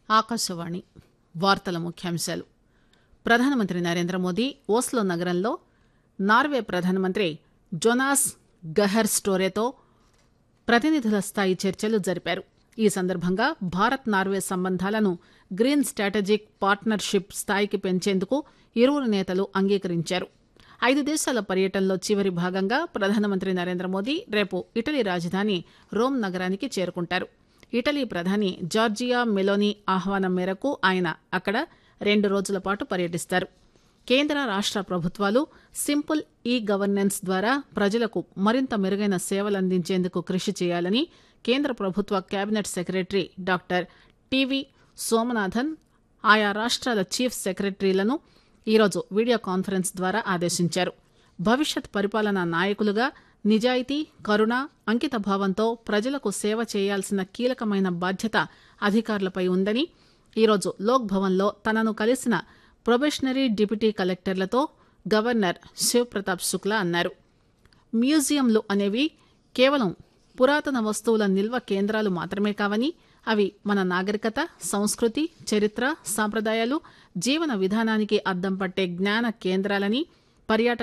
ఆకాశవాణి వార్తల ముఖ్యాంశాలు ప్రధానమంత్రి నరేంద్ర మోదీ ఓస్లో నగరంలో నార్వే ప్రధానమంత్రి జొనాస్ గహర్ స్టోరేతో ప్రతినిధుల స్థాయి చర్చలు జరిపారు ఈ సందర్భంగా భారత్ నార్వే సంబంధాలను గ్రీన్ స్ట్రాటజిక్ పార్ట్నర్షిప్ స్థాయికి పెంచేందుకు ఇరువురు నేతలు అంగీకరించారు ఐదు దేశాల పర్యటనలో చివరి భాగంగా ప్రధానమంత్రి నరేంద్ర మోదీ రేపు ఇటలీ రాజధాని రోమ్ నగరానికి చేరుకుంటారు ఇటలీ ప్రధాని జార్జియా మెలోనీ ఆహ్వానం మేరకు ఆయన అక్కడ రెండు రోజుల పాటు పర్యటిస్తారు కేంద్ర రాష్ట ప్రభుత్వాలు సింపుల్ ఈ గవర్నెన్స్ ద్వారా ప్రజలకు మరింత మెరుగైన సేవలందించేందుకు కృషి చేయాలని కేంద్ర ప్రభుత్వ cabinet secretary doctor TV Somanathan ఆయా రాష్ట్రాల చీఫ్ సెక్రటరీలను ఈరోజు వీడియో కాన్ఫరెన్స్ ద్వారా ఆదేశించారు భవిష్యత్ పరిపాలనా నాయకులుగా నిజాయితీ కరుణ అంకిత భావంతో ప్రజలకు సేవ చేయాల్సిన కీలకమైన బాధ్యత అధికారులపై ఉందని ఈరోజు లోక్ భవన్లో తనను కలిసిన ప్రొబేషనరీ డిప్యూటీ కలెక్టర్లతో గవర్నర్ శివప్రతాప్ శుక్లా అన్నారు మ్యూజియంలు అనేవి కేవలం పురాతన వస్తువుల నిల్వ కేంద్రాలు మాత్రమే కావని అవి మన నాగరికత సంస్కృతి చరిత్ర సాంప్రదాయాలు జీవన విధానానికి అద్దం పట్టే జ్ఞాన కేంద్రాలని పర్యాటక